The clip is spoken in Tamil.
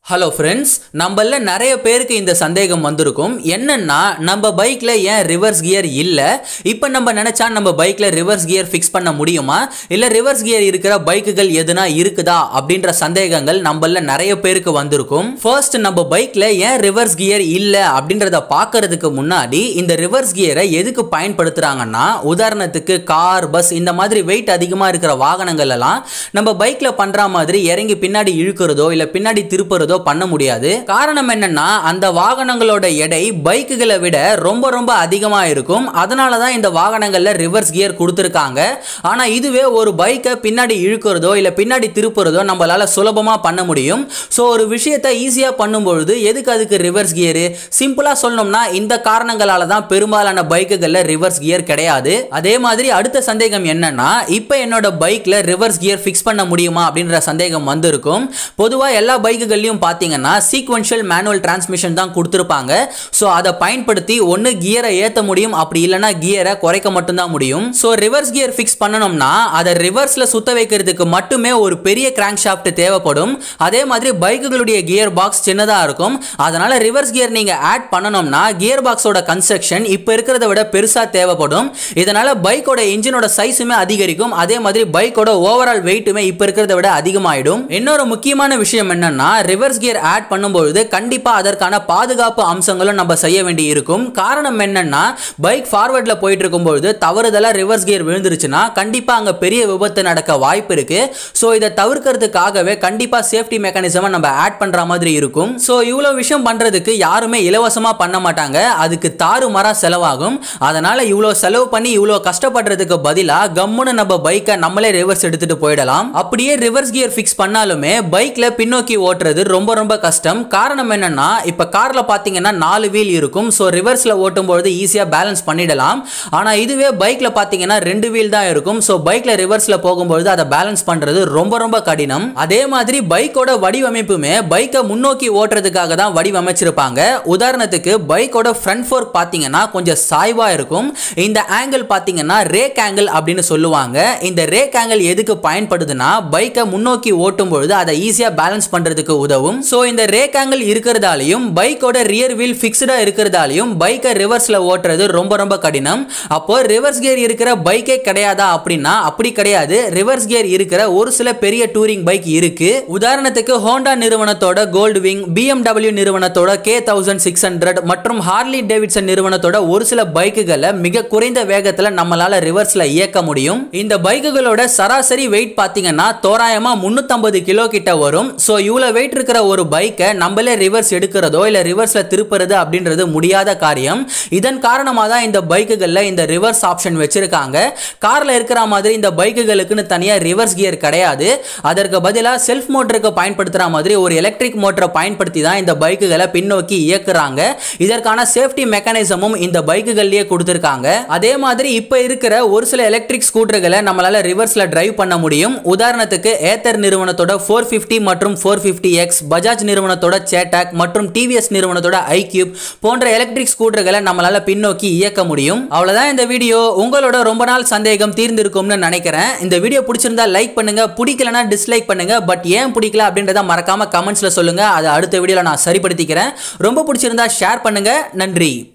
ஹலோ ஃப்ரெண்ட்ஸ் நம்மள நிறைய பேருக்கு இந்த சந்தேகம் வந்திருக்கும் என்னன்னா நம்ம பைக்கில் ஏன் ரிவர்ஸ் கியர் இல்லை இப்போ நம்ம நினச்சா நம்ம பைக்கில் ரிவர்ஸ் கியர் ஃபிக்ஸ் பண்ண முடியுமா இல்லை ரிவர்ஸ் கியர் இருக்கிற பைக்குகள் எதுனா இருக்குதா அப்படின்ற சந்தேகங்கள் நம்மள நிறைய பேருக்கு வந்திருக்கும் ஃபர்ஸ்ட் நம்ம பைக்கில் ஏன் ரிவர்ஸ் கியர் இல்லை அப்படின்றத பார்க்கறதுக்கு முன்னாடி இந்த ரிவர்ஸ் கியரை எதுக்கு பயன்படுத்துகிறாங்கன்னா உதாரணத்துக்கு கார் பஸ் இந்த மாதிரி வெயிட் அதிகமாக இருக்கிற வாகனங்கள் எல்லாம் நம்ம பைக்கில் பண்ணுற மாதிரி இறங்கி பின்னாடி இழுக்கிறதோ இல்லை பின்னாடி திருப்புறதோ பண்ண முடியாது காரணம் என்னன்னா அந்த வாகனங்களோட எடை பைக்குகளை விட ரொம்ப ரொம்ப அதிகமா இருக்கும் அதனால தான் இந்த வாகனங்கள்ல ரிவர்ஸ் கியர் கொடுத்துருக்காங்க ஆனா இதுவே ஒரு பைக்கை பின்னாடி இழுக்கிறதோ இல்ல பின்னாடி திருப்புறதோ நம்மளால சுலபமா பண்ண முடியும் ஸோ ஒரு விஷயத்தை ஈஸியா பண்ணும்பொழுது எதுக்கு அதுக்கு ரிவர்ஸ் கியரு சிம்பிளா சொல்லணும்னா இந்த காரணங்களால தான் பெரும்பாலான பைக்குகள்ல ரிவர்ஸ் கியர் கிடையாது அதே மாதிரி அடுத்த சந்தேகம் என்னன்னா இப்போ என்னோட பைக்ல ரிவர்ஸ் கியர் ஃபிக்ஸ் பண்ண முடியுமா அப்படின்ற சந்தேகம் வந்திருக்கும் பொதுவா எல்லா பைக்குகள்லையும் பார்த்தீங்கன்னா சீக்வென்ஷியல் மேனுவல் டிரான்ஸ்மிஷன் தான் கொடுத்துருப்பாங்க ஸோ அதை பயன்படுத்தி ஒன்று கியரை ஏற்ற முடியும் அப்படி இல்லைன்னா கியரை குறைக்க மட்டும்தான் முடியும் ஸோ ரிவர்ஸ் கியர் ஃபிக்ஸ் பண்ணணும்னா அதை ரிவர்ஸில் சுத்த வைக்கிறதுக்கு மட்டுமே ஒரு பெரிய கிராங்க் ஷாஃப்ட் தேவைப்படும் அதே மாதிரி பைக்குகளுடைய கியர் பாக்ஸ் சின்னதாக இருக்கும் அதனால ரிவர்ஸ் கியர் நீங்கள் ஆட் பண்ணணும்னா கியர் பாக்ஸோட கன்ஸ்ட்ரக்ஷன் இப்போ இருக்கிறத விட பெருசாக தேவைப்படும் இதனால பைக்கோட இன்ஜினோட சைஸுமே அதிகரிக்கும் அதே மாதிரி பைக்கோட ஓவரால் வெயிட்டுமே இப்போ இருக்கிறத விட அதிகமாயிடும் இன்னொரு முக்கியமான விஷயம் என்னன்னா ரிவர்ஸ் கியர் ஆட் பண்ணும்பொழுது கண்டிப்பா அதற்கான பாதுகாப்பு அம்சங்களும் நம்ம செய்ய வேண்டி இருக்கும் காரணம் என்னன்னா பைக் ஃபார்வர்ட்ல போயிட்டு இருக்கும்பொழுது தவறுதலா ரிவர்ஸ் கியர் விழுந்துருச்சுன்னா கண்டிப்பா அங்க பெரிய விபத்து நடக்க வாய்ப்பு இருக்கு ஸோ இதை தவிர்க்கிறதுக்காகவே கண்டிப்பா சேஃப்டி மெக்கானிசமை நம்ம ஆட் பண்ற மாதிரி இருக்கும் ஸோ இவ்வளோ விஷயம் பண்றதுக்கு யாருமே இலவசமா பண்ண மாட்டாங்க அதுக்கு தாறுமாறா செலவாகும் அதனால இவ்வளோ செலவு பண்ணி இவ்வளோ கஷ்டப்படுறதுக்கு பதிலாக கம்முன்னு நம்ம பைக்கை நம்மளே ரிவர்ஸ் எடுத்துட்டு போயிடலாம் அப்படியே ரிவர்ஸ் கியர் ஃபிக்ஸ் பண்ணாலுமே பைக்ல பின்னோக்கி ஓட்டுறது ரொம்ப ரொம்ப கஷ்டம் காரணம் என்னன்னா இப்போ கார்ல பார்த்தீங்கன்னா நாலு வீல் இருக்கும் ஸோ ரிவர்ஸ்ல ஓட்டும்பொழுது ஈஸியாக பேலன்ஸ் பண்ணிடலாம் ஆனால் இதுவே பைக்ல பார்த்தீங்கன்னா ரெண்டு வீல் தான் இருக்கும் ஸோ பைக்ல ரிவர்ஸ்ல போகும்பொழுது அதை பேலன்ஸ் பண்றது ரொம்ப ரொம்ப கடினம் அதே மாதிரி பைக்கோட வடிவமைப்புமே பைக்கை முன்னோக்கி ஓட்டுறதுக்காக தான் வடிவமைச்சிருப்பாங்க உதாரணத்துக்கு பைக்கோட ஃப்ரண்ட் ஃபோர்க் பார்த்தீங்கன்னா கொஞ்சம் சாய்வா இருக்கும் இந்த ஆங்கிள் பார்த்தீங்கன்னா ரேக் ஆங்கிள் அப்படின்னு சொல்லுவாங்க இந்த ரேக் ஆங்கிள் எதுக்கு பயன்படுதுன்னா பைக்கை முன்னோக்கி ஓட்டும் பொழுது அதை ஈஸியாக பேலன்ஸ் பண்ணுறதுக்கு உதவும் ஸோ இந்த ரேக் ஆங்கிள் இருக்கிறதாலையும் பைக்கோட ரியர் வீல் ஃபிக்ஸ்டாக இருக்கிறதாலையும் பைக்கை ரிவர்ஸில் ஓட்டுறது ரொம்ப ரொம்ப கடினம் அப்போ ரிவர்ஸ் கியர் இருக்கிற பைக்கே கிடையாதா அப்படின்னா அப்படி கிடையாது ரிவர்ஸ் கியர் இருக்கிற ஒரு சில பெரிய டூரிங் பைக் இருக்கு உதாரணத்துக்கு ஹோண்டா நிறுவனத்தோட கோல்டு விங் பிஎம்டபிள்யூ நிறுவனத்தோட கே தௌசண்ட் சிக்ஸ் ஹண்ட்ரட் மற்றும் ஹார்லி டேவிட்சன் நிறுவனத்தோட ஒரு சில பைக்குகளை மிக குறைந்த வேகத்தில் நம்மளால ரிவர்ஸில் இயக்க முடியும் இந்த பைக்குகளோட சராசரி வெயிட் பார்த்தீங்கன்னா தோராயமா முந்நூற்றம்பது கிலோ கிட்ட வரும் ஸோ இவ்வளோ வெயிட் இருக்கிற ஒரு பைக்கை நம்மளே ரிவர்ஸ் எடுக்கிறதோ இல்லை ரிவர்ஸில் திருப்புறது அப்படின்றது முடியாத காரியம் இதன் காரணமாக தான் இந்த பைக்குகளில் இந்த ரிவர்ஸ் ஆப்ஷன் வச்சிருக்காங்க காரில் இருக்கிற மாதிரி இந்த பைக்குகளுக்குன்னு தனியாக ரிவர்ஸ் கியர் கிடையாது அதற்கு பதிலாக செல்ஃப் மோட்டருக்கு பயன்படுத்துகிற மாதிரி ஒரு எலக்ட்ரிக் மோட்டரை பயன்படுத்தி தான் இந்த பைக்குகளை பின்னோக்கி இயக்குறாங்க இதற்கான சேஃப்டி மெக்கானிசமும் இந்த பைக்குகள்லேயே கொடுத்துருக்காங்க அதே மாதிரி இப்போ இருக்கிற ஒரு சில எலக்ட்ரிக் ஸ்கூட்டர்களை நம்மளால ரிவர்ஸில் டிரைவ் பண்ண முடியும் உதாரணத்துக்கு ஏத்தர் நிறுவனத்தோட ஃபோர் ஃபிஃப்டி மற்றும் ஃபோர் ஃபிஃப்டி எக்ஸ் பஜாஜ் நிறுவனத்தோட சேட்டாக் மற்றும் டிவிஎஸ் நிறுவனத்தோட ஐக்யூப் போன்ற எலக்ட்ரிக் ஸ்கூட்டர்களை நம்மளால பின்னோக்கி இயக்க முடியும் அவ்வளவுதான் இந்த வீடியோ உங்களோட ரொம்ப நாள் சந்தேகம் தீர்ந்திருக்கும்னு நினைக்கிறேன் இந்த வீடியோ பிடிச்சிருந்தா லைக் பண்ணுங்க பிடிக்கலனா டிஸ்லைக் பண்ணுங்க பட் ஏன் பிடிக்கல அப்படின்றத மறக்காம கமெண்ட்ஸ்ல சொல்லுங்க அதை அடுத்த வீடியோல நான் சரிப்படுத்திக்கிறேன் ரொம்ப பிடிச்சிருந்தா ஷேர் பண்ணுங்க நன்றி